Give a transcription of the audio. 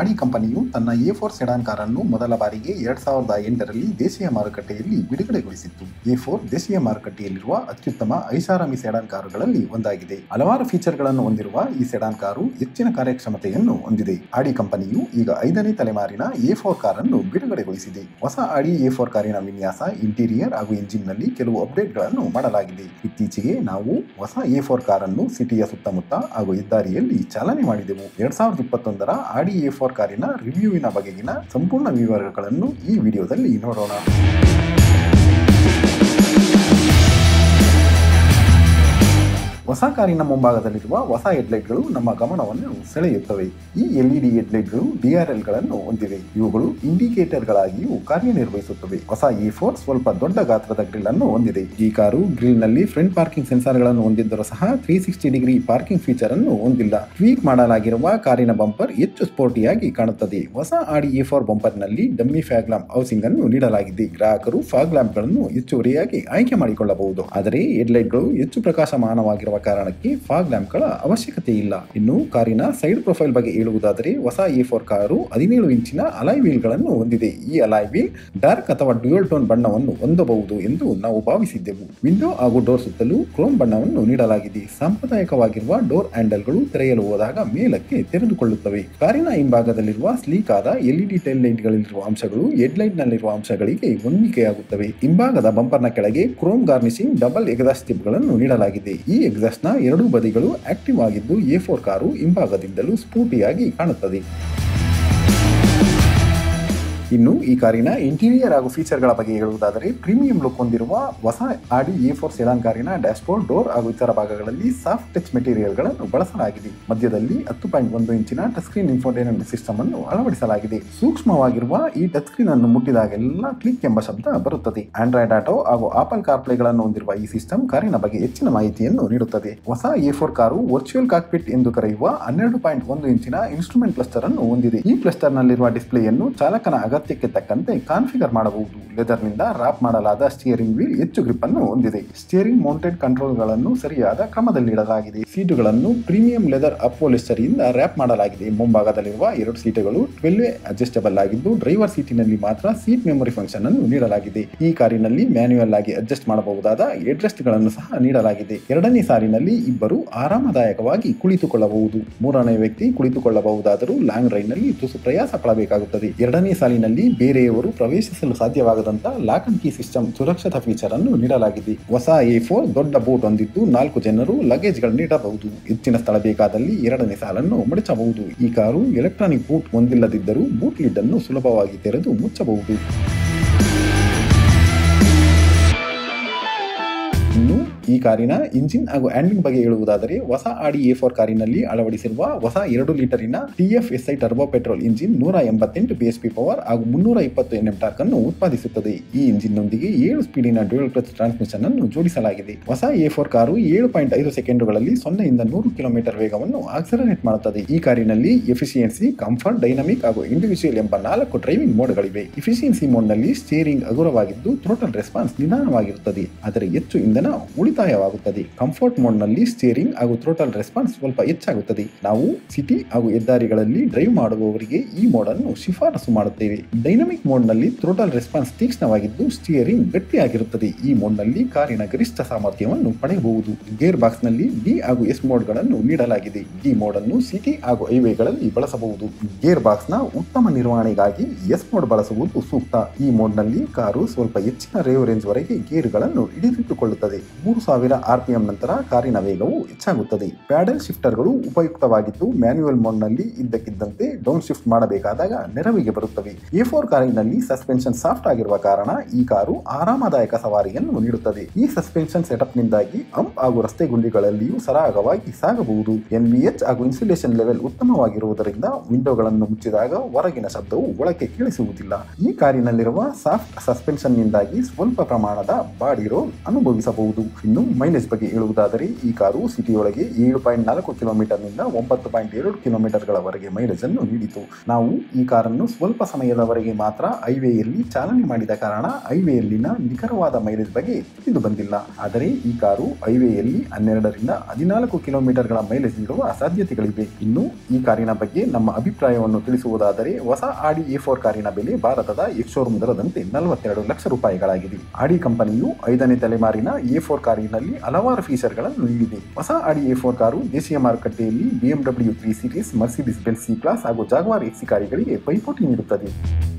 ಆಡಿ ಕಂಪನಿಯು ತನ್ನ ಎ ಫೋರ್ ಸೆಡಾನ್ ಕಾರನ್ನು ಮೊದಲ ಬಾರಿಗೆ ಎರಡ್ ಸಾವಿರದ ಎಂಟರಲ್ಲಿ ದೇಶೀಯ ಮಾರುಕಟ್ಟೆಯಲ್ಲಿ ಬಿಡುಗಡೆಗೊಳಿಸಿತ್ತು ಎ ಫೋರ್ ದೇಶೀಯ ಮಾರುಕಟ್ಟೆಯಲ್ಲಿರುವ ಅತ್ಯುತ್ತಮ ಐಷಾರಾಮಿ ಸೆಡಾನ್ ಕಾರುಗಳಲ್ಲಿ ಒಂದಾಗಿದೆ ಹಲವಾರು ಫೀಚರ್ಗಳನ್ನು ಹೊಂದಿರುವ ಈ ಸೆಡಾನ್ ಕಾರು ಹೆಚ್ಚಿನ ಕಾರ್ಯಕ್ಷಮತೆಯನ್ನು ಹೊಂದಿದೆ ಆಡಿ ಕಂಪನಿಯು ಈಗ ಐದನೇ ತಲೆಮಾರಿನ ಎ ಫೋರ್ ಕಾರನ್ನು ಬಿಡುಗಡೆಗೊಳಿಸಿದೆ ಹೊಸ ಆಡಿ ಎ ಫೋರ್ ಕಾರಿನ ವಿನ್ಯಾಸ ಇಂಟೀರಿಯರ್ ಹಾಗೂ ಇಂಜಿನ್ನಲ್ಲಿ ಕೆಲವು ಅಪ್ಡೇಟ್ಗಳನ್ನು ಮಾಡಲಾಗಿದೆ ಇತ್ತೀಚೆಗೆ ನಾವು ಹೊಸ ಎ ಫೋರ್ ಕಾರನ್ನು ಸಿಟಿಯ ಸುತ್ತಮುತ್ತ ಹಾಗೂ ಹೆದ್ದಾರಿಯಲ್ಲಿ ಚಾಲನೆ ಮಾಡಿದೆವು ಎರಡ್ ಸಾವಿರದ ಇಪ್ಪತ್ತೊಂದರ ಆಡಿ ಎ ಫೋರ್ ಕಾರಿನ ರಿವ್ಯೂವಿನ ಬಗೆಗಿನ ಸಂಪೂರ್ಣ ವಿವರಗಳನ್ನು ಈ ವಿಡಿಯೋದಲ್ಲಿ ನೋಡೋಣ ಹೊಸ ಕಾರಿನ ಮುಂಭಾಗದಲ್ಲಿರುವ ಹೊಸ ಹೆಡ್ಲೈಟ್ಗಳು ನಮ್ಮ ಗಮನವನ್ನು ಸೆಳೆಯುತ್ತವೆ ಈ ಎಲ್ಇಡಿ ಹೆಡ್ಲೈಟ್ಗಳು ಡಿಆರ್ಎಲ್ಗಳನ್ನು ಹೊಂದಿವೆ ಇವುಗಳು ಇಂಡಿಕೇಟರ್ಗಳಾಗಿಯೂ ಕಾರ್ಯನಿರ್ವಹಿಸುತ್ತವೆ ಹೊಸ ಇ ಫೋರ್ ಸ್ವಲ್ಪ ದೊಡ್ಡ ಗಾತ್ರದ ಗ್ರಿಲ್ ಅನ್ನು ಹೊಂದಿದೆ ಈ ಕಾರು ಗ್ರಿಲ್ ನಲ್ಲಿ ಫ್ರಂಟ್ ಪಾರ್ಕಿಂಗ್ ಸೆನ್ಸಾರ್ಗಳನ್ನು ಹೊಂದಿದ್ದರೂ ಸಹ three sixty degree parking feature ಅನ್ನು ಹೊಂದಿಲ್ಲ ಟ್ವೀಕ್ ಮಾಡಲಾಗಿರುವ ಕಾರಿನ ಬಂಪರ್ ಹೆಚ್ಚು ಸ್ಪೋರ್ಟಿಯಾಗಿ ಕಾಣುತ್ತದೆ ಹೊಸ ಆಡಿ ಎ ಫೋರ್ ಬಂಪರ್ ನಲ್ಲಿ ಡಮ್ಮಿ ಫ್ಯಾಗ್ ಲ್ಯಾಂಪ್ ಹೌಸಿಂಗ್ ಅನ್ನು ನೀಡಲಾಗಿದೆ ಗ್ರಾಹಕರು ಫಾಗ್ ಲ್ಯಾಂಪ್ ಗಳನ್ನು ಹೆಚ್ಚುವರಿಯಾಗಿ ಆಯ್ಕೆ ಮಾಡಿಕೊಳ್ಳಬಹುದು ಆದರೆ ಹೆಡ್ಲೈಟ್ಗಳು ಹೆಚ್ಚು ಪ್ರಕಾಶಮಾನವಾಗಿರುವ ಕಾರಣಕ್ಕೆ ಫಾಗ್ ಲ್ಯಾಂಪ್ ಗಳ ಅವಶ್ಯಕತೆ ಇಲ್ಲ ಇನ್ನು ಕಾರಿನ ಸೈಡ್ ಪ್ರೊಫೈಲ್ ಬಗ್ಗೆ ಹೇಳುವುದಾದರೆ ಹೊಸ ಎ ಫೋರ್ ಕಾರು ಹದಿನೇಳು ಇಂಚಿನ ಅಲಾಯ್ ವೀಲ್ ಗಳನ್ನು ಹೊಂದಿದೆ ಈ ಅಲಾಯ್ ವೀಲ್ ಡಾರ್ಕ್ ಅಥವಾ ಡ್ಯೂಯಲ್ ಟೋನ್ ಬಣ್ಣವನ್ನು ಹೊಂದಬಹುದು ಎಂದು ನಾವು ಭಾವಿಸಿದ್ದೆವು ವಿಂಡೋ ಹಾಗೂ ಡೋರ್ ಸುತ್ತಲೂ ಕ್ರೋಮ್ ಬಣ್ಣವನ್ನು ನೀಡಲಾಗಿದೆ ಸಾಂಪ್ರದಾಯಿಕವಾಗಿರುವ ಡೋರ್ ಹ್ಯಾಂಡಲ್ಗಳು ತೆರೆಯಲು ಹೋದಾಗ ಮೇಲಕ್ಕೆ ತೆರೆದುಕೊಳ್ಳುತ್ತವೆ ಕಾರಿನ ಹಿಂಭಾಗದಲ್ಲಿರುವ ಸ್ಲೀಕ್ ಆದ ಎಲ್ಇಡಿ ಟೈಲ್ ಲೈಟ್ ಗಳಲ್ಲಿರುವ ಅಂಶಗಳು ಹೆಡ್ಲೈಟ್ ನಲ್ಲಿರುವ ಅಂಶಗಳಿಗೆ ಹೊಂದಿಕೆಯಾಗುತ್ತವೆ ಹಿಂಭಾಗದ ಬಂಪರ್ನ ಕೆಳಗೆ chrome garnishing double exhaust tip ಗಳನ್ನು ನೀಡಲಾಗಿದೆ ಈ ಎಗ್ಸಾಸ್ಟ್ ನ ಎರಡೂ ಬದಿಗಳು ಆಕ್ಟಿವ್ ಆಗಿದ್ದು ಎ ಫೋರ್ ಕಾರು ಹಿಂಭಾಗದಿಂದಲೂ ಸ್ಫೂರ್ತಿಯಾಗಿ ಕಾಣುತ್ತದೆ ಇನ್ನು ಈ ಕಾರಿನ ಇಂಟೀರಿಯರ್ ಹಾಗೂ ಫೀಚರ್ಗಳ ಬಗ್ಗೆ ಹೇಳುವುದಾದರೆ ಪ್ರೀಮಿಯಂ ಲುಕ್ ಹೊಂದಿರುವ ಹೊಸ ಆಡಿ ಎ ಫೋರ್ ಸೆಡಾನ್ ಕಾರಿನ ಡ್ಯಾಶ್ಬೋರ್ಡ್ ಡೋರ್ ಹಾಗೂ ಇತರ ಭಾಗಗಳಲ್ಲಿ ಸಾಫ್ಟ್ ಟಚ್ ಮೆಟೀರಿಯಲ್ಗಳನ್ನು ಬಳಸಲಾಗಿದೆ ಮಧ್ಯದಲ್ಲಿ ಹತ್ತು ಪಾಯಿಂಟ್ ಒಂದು ಇಂಚಿನ ಟಚ್ ಸ್ಕ್ರೀನ್ ಇನ್ಫೋಟೈನ್ಮೆಂಟ್ ಸಿಸ್ಟಮ್ ಅನ್ನು ಅಳವಡಿಸಲಾಗಿದೆ ಸೂಕ್ಷ್ಮವಾಗಿರುವ ಈ ಟಚ್ ಸ್ಕ್ರೀನ್ ಅನ್ನು ಮುಟ್ಟಿದಾಗೆಲ್ಲ ಕ್ಲಿಕ್ ಎಂಬ ಶಬ್ದ ಬರುತ್ತದೆ ಆಂಡ್ರಾಯ್ಡ್ ಆಟೋ ಹಾಗೂ ಆಪಲ್ ಕಾರ್ಪ್ಲೇಗಳನ್ನು ಹೊಂದಿರುವ ಈ ಸಿಸ್ಟಮ್ ಕಾರಿನ ಬಗ್ಗೆ ಹೆಚ್ಚಿನ ಮಾಹಿತಿಯನ್ನು ನೀಡುತ್ತದೆ ಹೊಸ A four car virtual cockpit ಎಂದು ಕರೆಯುವ ಹನ್ನೆರಡು ಪಾಯಿಂಟ್ ಒಂದು ಇಂಚಿನ ಇನ್ಸ್ಟ್ರೂಮೆಂಟ್ ಕ್ಲಸ್ಟರ್ ಅನ್ನು ಹೊಂದಿದೆ ಈ ಕ್ಲಸ್ಟರ್ ನಲ್ಲಿರುವ ಡಿಸ್ಪ್ಲೇಯನ್ನು ಚಾಲಕನ ಅಗತ್ಯಕ್ಕೆ ತಕ್ಕಂತೆ ಕಾನ್ಫಿಗರ್ ಮಾಡಬಹುದು ಲೆದರ್ ನಿಂದ ರಾಪ್ ಮಾಡಲಾದ ಸ್ಟಿಯರಿಂಗ್ ವೀಲ್ ಹೆಚ್ಚು ಗ್ರಿಪ್ ಅನ್ನು ಹೊಂದಿದೆ ಸ್ಟಿಯರಿಂಗ್ ಮೌಂಟೆಡ್ ಕಂಟ್ರೋಲ್ಗಳನ್ನು ಸರಿಯಾದ ಕ್ರಮದಲ್ಲಿಡಲಾಗಿದೆ ಸೀಟುಗಳನ್ನು ಪ್ರೀಮಿಯಂ ಲೆದರ್ ಅಪೋಲಿಸ್ಟರಿಯಿಂದ ರ್ಯಾಪ್ ಮಾಡಲಾಗಿದೆ ಮುಂಭಾಗದಲ್ಲಿರುವ ಎರಡು ಸೀಟುಗಳು ಟ್ವೆಲ್ ವೇ ಅಡ್ಜಸ್ಟಬಲ್ ಆಗಿದ್ದು ಡ್ರೈವರ್ ಸೀಟಿನಲ್ಲಿ ಮಾತ್ರ ಸೀಟ್ ಮೆಮೊರಿ ಫಂಕ್ಷನ್ ಅನ್ನು ನೀಡಲಾಗಿದೆ ಈ ಕಾರಿನಲ್ಲಿ ಮ್ಯಾನ್ಯುಯಲ್ ಆಗಿ ಅಡ್ಜಸ್ಟ್ ಮಾಡಬಹುದಾದ ಹೆಡ್ರೆಸ್ಟ್ ಗಳನ್ನು ಸಹ ನೀಡಲಾಗಿದೆ ಎರಡನೇ ಸಾರಿನಲ್ಲಿ ಇಬ್ಬರು ಆರಾಮದಾಯಕವಾಗಿ ಕುಳಿತುಕೊಳ್ಳಬಹುದು ಮೂರನೇ ವ್ಯಕ್ತಿ ಕುಳಿತುಕೊಳ್ಳಬಹುದಾದರೂ ಲಾಂಗ್ ರೈಡ್ ನಲ್ಲಿ ತುಸು ಪ್ರಯಾಸ ಪಡಬೇಕಾಗುತ್ತದೆ ಎರಡನೇ ಸಾಲಿನಲ್ಲಿ ಬೇರೆಯವರು ಪ್ರವೇಶಿಸಲು ಸಾಧ್ಯವಾಗದಂತ ಲಾಕ್ ಅಂಡ್ ಕೀ ಸಿಸ್ಟಮ್ ಸುರಕ್ಷತಾ ಫೀಚರ್ ಅನ್ನು ನೀಡಲಾಗಿದೆ ಹೊಸ ಎ ಫೋರ್ ದೊಡ್ಡ ಬೋಟ್ ಹೊಂದಿದ್ದು ನಾಲ್ಕು ಜನರು ಲಗೇಜ್ ಗಳನ್ನು ಇಡಬಹುದು ಹೆಚ್ಚಿನ ಸ್ಥಳ ಬೇಕಾದಲ್ಲಿ ಎರಡನೇ ಸಾಲನ್ನು ಮಡಚಬಹುದು ಈ ಕಾರು ಎಲೆಕ್ಟ್ರಾನಿಕ್ ಬೂಟ್ ಹೊಂದಿಲ್ಲದಿದ್ದರೂ ಬೂಟ್ ಲಿಡ್ ಅನ್ನು ಸುಲಭವಾಗಿ ತೆರೆದು ಮುಚ್ಚಬಹುದು ಇನ್ನು ಈ ಕಾರಿನ ಇಂಜಿನ್ ಹಾಗೂ ಹ್ಯಾಂಡ್ಲಿಂಗ್ ಬಗ್ಗೆ ಹೇಳುವುದಾದರೆ ಹೊಸ ಆಡಿ ಎ ಫೋರ್ ಕಾರಿನಲ್ಲಿ ಅಳವಡಿಸಿರುವ ಹೊಸ ಎರಡು ಲೀಟರಿನ TF SI turbo petrol engine ನೂರ ಎಂಬತ್ತೆಂಟು ಬಿಎಸ್ಪಿ ಪವರ್ ಹಾಗೂ ಮುನ್ನೂರ ಇಪ್ಪತ್ತು ಎನ್ಎಂ ಟಾರ್ಕ್ ಅನ್ನು ಉತ್ಪಾದಿಸುತ್ತದೆ ಈ ಇಂಜಿನ್ ನೊಂದಿಗೆ ಏಳು ಸ್ಪೀಡಿನ ಡ್ಯೂಯಲ್ ಕ್ಲಚ್ ಟ್ರಾನ್ಸ್ಮಿಷನ್ ಅನ್ನು ಜೋಡಿಸಲಾಗಿದೆ ಹೊಸ ಎ ಫೋರ್ ಕಾರು ಏಳು ಪಾಯಿಂಟ್ ಐದು ಸೆಕೆಂಡುಗಳಲ್ಲಿ ಸೊನ್ನೆಯಿಂದ ನೂರು ಕಿಲೋಮೀಟರ್ ವೇಗವನ್ನು ಆಕ್ಸಲರೇಟ್ ಮಾಡುತ್ತದೆ ಈ ಕಾರಿನಲ್ಲಿ ಎಫಿಷಿಯನ್ಸಿ ಕಂಫರ್ಟ್ ಡೈನಮಿಕ್ ಹಾಗೂ ಇಂಡಿವಿಜುವಲ್ ಎಂಬ ನಾಲ್ಕು ಡ್ರೈವಿಂಗ್ ಮೋಡ್ಗಳಿವೆ ಎಫಿಷಿಯನ್ಸಿ ಮೋಡ್ನಲ್ಲಿ ಸ್ಟೇರಿಂಗ್ ಹಗುರವಾಗಿದ್ದು ಟೋಟಲ್ ರೆಸ್ಪಾನ್ಸ್ ನಿಧಾನವಾಗಿರುತ್ತದೆ ಆದರೆ ಹೆಚ್ಚು ಇಂಧನ ಉಳಿತಾಯವಾಗುತ್ತದೆ ಕಂಫರ್ಟ್ ಮೋಡ್ನಲ್ಲಿ ಸ್ಟೇರಿಂಗ್ ಹಾಗೂ ಥ್ರೋಟಲ್ ರೆಸ್ಪಾನ್ಸ್ ಸ್ವಲ್ಪ ಹೆಚ್ಚಾಗುತ್ತದೆ ನಾವು ಸಿಟಿ ಹಾಗೂ ಹೆದ್ದಾರಿಗಳಲ್ಲಿ ಡ್ರೈವ್ ಮಾಡುವವರಿಗೆ ಈ ಮೋಡ್ ಅನ್ನು ಶಿಫಾರಸು ಮಾಡುತ್ತೇವೆ ಡೈನಮಿಕ್ ಮೋಡ್ನಲ್ಲಿ ಥ್ರೋಟಲ್ ರೆಸ್ಪಾನ್ಸ್ ತೀಕ್ಷ್ಣವಾಗಿದ್ದು ಸ್ಟಿಯರಿಂಗ್ ಗಟ್ಟಿಯಾಗಿರುತ್ತದೆ ಈ ಮೋಡ್ನಲ್ಲಿ ಕಾರಿನ ಗರಿಷ್ಠ ಸಾಮರ್ಥ್ಯವನ್ನು ಪಡೆಯಬಹುದು ಗೇರ್ ಬಾಕ್ಸ್ ನಲ್ಲಿ ಡಿ ಹಾಗೂ ಎಸ್ ಮೋಡ್ಗಳನ್ನು ನೀಡಲಾಗಿದೆ ಡಿ ಮೋಡ್ ಅನ್ನು ಸಿಟಿ ಹಾಗೂ ಹೈವೇಗಳಲ್ಲಿ ಬಳಸಬಹುದು ಗೇರ್ ಬಾಕ್ಸ್ ನ ಉತ್ತಮ ನಿರ್ವಹಣೆಗಾಗಿ ಎಸ್ ಮೋಡ್ ಬಳಸುವುದು ಸೂಕ್ತ ಈ ಮೋಡ್ನಲ್ಲಿ ಕಾರು ಸ್ವಲ್ಪ ಹೆಚ್ಚಿನ ರೇವ್ ರೇಂಜ್ ವರೆಗೆ ಗೇರ್ಗಳನ್ನು ಹಿಡಿದಿಟ್ಟುಕೊಳ್ಳುತ್ತದೆ ಮೂರು ಸಾವಿರ ಆರ್ಪಿಎಂ ನಂತರ ಕಾರಿನ ವೇಗವು ಹೆಚ್ಚಾಗುತ್ತದೆ ಪ್ಯಾಡಲ್ ಶಿಫ್ಟರ್ಗಳು ಉಪಯುಕ್ತವಾಗಿದ್ದು ಮ್ಯಾನ್ಯುಯಲ್ ಮೋಡ್ನಲ್ಲಿ ಇದ್ದಕ್ಕಿದ್ದಂತೆ ಡೌನ್ ಶಿಫ್ಟ್ ಮಾಡಬೇಕಾದಾಗ ನೆರವಿಗೆ ಬರುತ್ತವೆ ಎ ಫೋರ್ ಕಾರಿನಲ್ಲಿ ಸಸ್ಪೆನ್ಷನ್ ಸಾಫ್ಟ್ ಆಗಿರುವ ಕಾರಣ ಈ ಕಾರು ಆರಾಮದಾಯಕ ಸವಾರಿಯನ್ನು ನೀಡುತ್ತದೆ ಈ ಸಸ್ಪೆನ್ಷನ್ ಸೆಟಪ್ ನಿಂದಾಗಿ ಅಂಪ್ ಹಾಗೂ ರಸ್ತೆ ಗುಂಡಿಗಳಲ್ಲಿಯೂ ಸರಾಗವಾಗಿ ಸಾಗಬಹುದು ಎನ್ವಿಎಚ್ ಹಾಗೂ ಇನ್ಸುಲೇಷನ್ ಲೆವೆಲ್ ಉತ್ತಮವಾಗಿರುವುದರಿಂದ ವಿಂಡೋಗಳನ್ನು ಮುಚ್ಚಿದಾಗ ಹೊರಗಿನ ಶಬ್ದವು ಒಳಗೆ ಕೇಳಿಸುವುದಿಲ್ಲ ಈ ಕಾರಿನಲ್ಲಿರುವ ಸಾಫ್ಟ್ ಸಸ್ಪೆನ್ಷನ್ ನಿಂದಾಗಿ ಸ್ವಲ್ಪ ಪ್ರಮಾಣದ ಬಾಡಿ ರೋಲ್ ಅನುಭವಿಸಬಹುದು ಇನ್ನು ಮೈಲೇಜ್ ಬಗ್ಗೆ ಹೇಳುವುದಾದರೆ ಈ ಕಾರು ಸಿಟಿಯೊಳಗೆ ಏಳು ಪಾಯಿಂಟ್ ನಾಲ್ಕು ಕಿಲೋಮೀಟರ್ನಿಂದ ಒಂಬತ್ತು ಪಾಯಿಂಟ್ ಎರಡು ಕಿಲೋಮೀಟರ್ಗಳವರೆಗೆ ಮೈಲೇಜ್ ಅನ್ನು ನೀಡಿತು ನಾವು ಈ ಕಾರನ್ನು ಸ್ವಲ್ಪ ಸಮಯದವರೆಗೆ ಮಾತ್ರ ಹೈವೇಯಲ್ಲಿ ಚಾಲನೆ ಮಾಡಿದ ಕಾರಣ ಹೈವೇಯಲ್ಲಿನ ನಿಖರವಾದ ಮೈಲೇಜ್ ಬಗ್ಗೆ ತಿಳಿದು ಬಂದಿಲ್ಲ ಆದರೆ ಈ ಕಾರು ಹೈವೇಯಲ್ಲಿ ಹನ್ನೆರಡರಿಂದ ಹದಿನಾಲ್ಕು ಕಿಲೋಮೀಟರ್ಗಳ ಮೈಲೇಜ್ ನೀಡುವ ಸಾಧ್ಯತೆಗಳಿವೆ ಇನ್ನು ಈ ಕಾರಿನ ಬಗ್ಗೆ ನಮ್ಮ ಅಭಿಪ್ರಾಯವನ್ನು ತಿಳಿಸುವುದಾದರೆ ಹೊಸ ಆಡಿ ಎ ಫೋರ್ ಕಾರಿನ ಬೆಲೆ ಭಾರತದ ಎಕ್ಸೋರೂಮ್ ದರದಂತೆ ನಲವತ್ತೆರಡು ಲಕ್ಷ ರೂಪಾಯಿಗಳಾಗಿದೆ ಆಡಿ ಕಂಪನಿಯು ಐದನೇ ತಲೆಮಾರಿನ ಎ ಫೋರ್ ಕಾರಿನಲ್ಲಿ ಹಲವಾರು ಫೀಚರ್ಗಳನ್ನು ನೀಡಿದೆ ಹೊಸ ಆಡಿ ಎ ಫೋರ್ ಕಾರು ದೇಶೀಯ ಮಾರುಕಟ್ಟೆಯಲ್ಲಿ ಬಿಎಂಡಬ್ಲ್ಯೂ ತ್ರೀ ಸೀರೀಸ್ ಮರ್ಸಿಡಿಸ್ ಬೆಲ್ ಸಿ ಕ್ಲಾಸ್ ಹಾಗೂ ಜಾಗ್ವಾರ್ ಎಕ್ಸಿ ಕಾರಿಗಳಿಗೆ ಪೈಪೋಟಿ ನೀಡುತ್ತದೆ